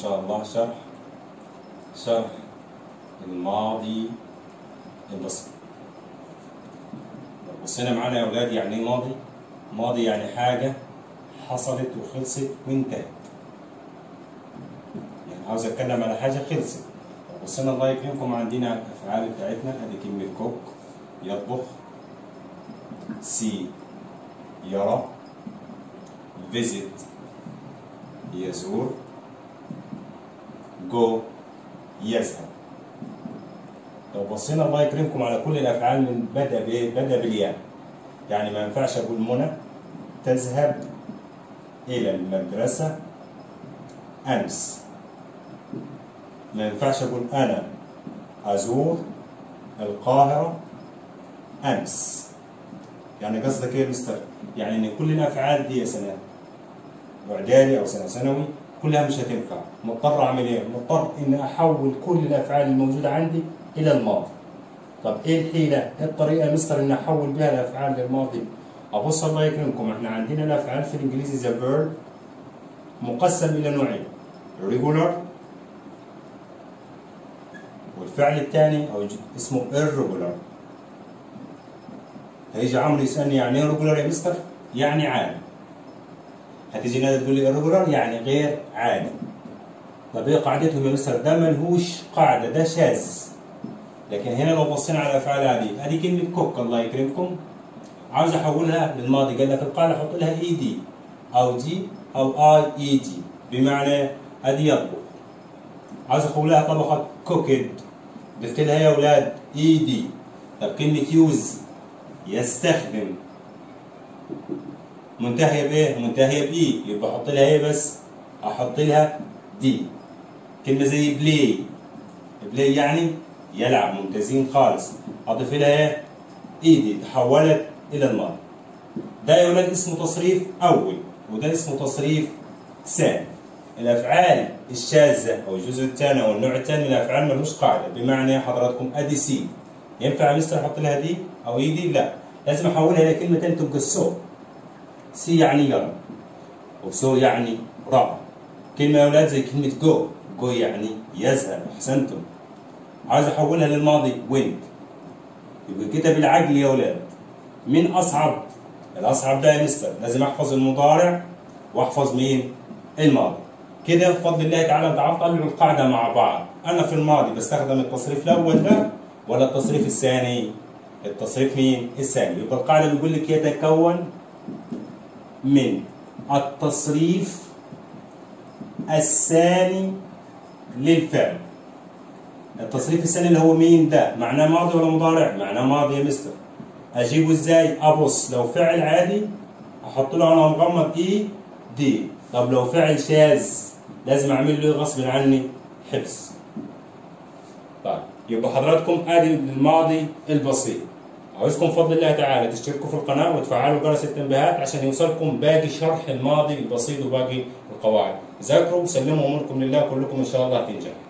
شاء الله شرح شرح الماضي البسيط لو بصينا معانا يا اولاد يعني ايه ماضي ماضي يعني حاجه حصلت وخلصت وانتهت يعني عاوز اتكلم على حاجه خلصت لو بصينا الله يكرمكم عندنا الافعال بتاعتنا ادي كلمه كوك يطبخ سي يرى visit يزور جو يذهب لو بصينا الله يكرمكم على كل الافعال من بدا بايه؟ بدا بالياء يعني ما ينفعش اقول منى تذهب الى المدرسه امس ما ينفعش اقول انا ازور القاهره امس يعني قصدك ايه يا مستر؟ يعني ان كل الافعال دي يا سنه اعدادي او سنه ثانوي كلها مش هتنفع مضطر اعمل ايه؟ مضطر ان احول كل الافعال الموجوده عندي الى الماضي طب ايه الحيله؟ ايه الطريقه يا مستر ان احول بها الافعال للماضي؟ ابص الله يكرمكم احنا عندنا الافعال في الانجليزي ذا فيرب مقسم الى نوعين regular والفعل الثاني او اسمه irregular هيجي عمرو يسالني يعني ايه ريجولار يا مستر؟ يعني عادي. هتيجي نادي تقول لي ريجولار يعني غير عادي. طب ايه قاعدتهم يا مستر؟ ده ملهوش قاعده ده شاذ. لكن هنا لو بصينا على الافعال هذه ادي كلمه كوك الله يكرمكم عاوز احولها للماضي قال لك القاعده حط لها اي دي او دي او اي اي دي بمعنى ادي يطبخ. عاوز احولها طبخه كوكد ضفت لها يا اولاد اي دي طب كلمه يوز يستخدم منتهية بإيه؟ منتهية بإي يبقى أحط لها إيه بس؟ أحط لها دي كلمة زي بلاي بلاي يعني يلعب ممتازين خالص أضيف لها إيه؟ إيدي تحولت إلى الماضي ده يا ولاد اسمه تصريف أول وده اسمه تصريف ثاني الأفعال الشاذة أو الجزء الثاني أو النوع الثاني من الأفعال ملوش قاعدة بمعنى حضراتكم أدي سي ينفع يا مستر أحط لها دي أو إيدي؟ لا لازم احولها الى كلمه تبقى سو سي يعني يرى وسو يعني راى كلمه يا اولاد زي كلمه جو جو يعني يذهب احسنتم عايز احولها للماضي وينت يبقى كده بالعقل يا اولاد مين اصعب الاصعب ده يا مستر لازم احفظ المضارع واحفظ مين الماضي كده بفضل الله تعالى تعالوا طلعوا القاعده مع بعض انا في الماضي بستخدم التصريف الاول ده ولا التصريف الثاني التصريف مين؟ الثاني يبقى القاعدة بيقول لك يتكون من التصريف الثاني للفعل التصريف الثاني اللي هو مين ده؟ معناه ماضي ولا مضارع؟ معناه ماضي يا مستر اجيبه ازاي؟ ابص لو فعل عادي احط له انا مغمض اي دي طب لو فعل شاذ لازم اعمل له غصب عني حبس طيب يبقى حضراتكم ادي الماضي البسيط عاوزكم بفضل الله تعالى تشتركوا في القناة وتفعلوا جرس التنبيهات عشان يوصلكم باقي شرح الماضي البسيط وباقي القواعد ذاكروا وسلموا اموركم لله كلكم ان شاء الله هتنجح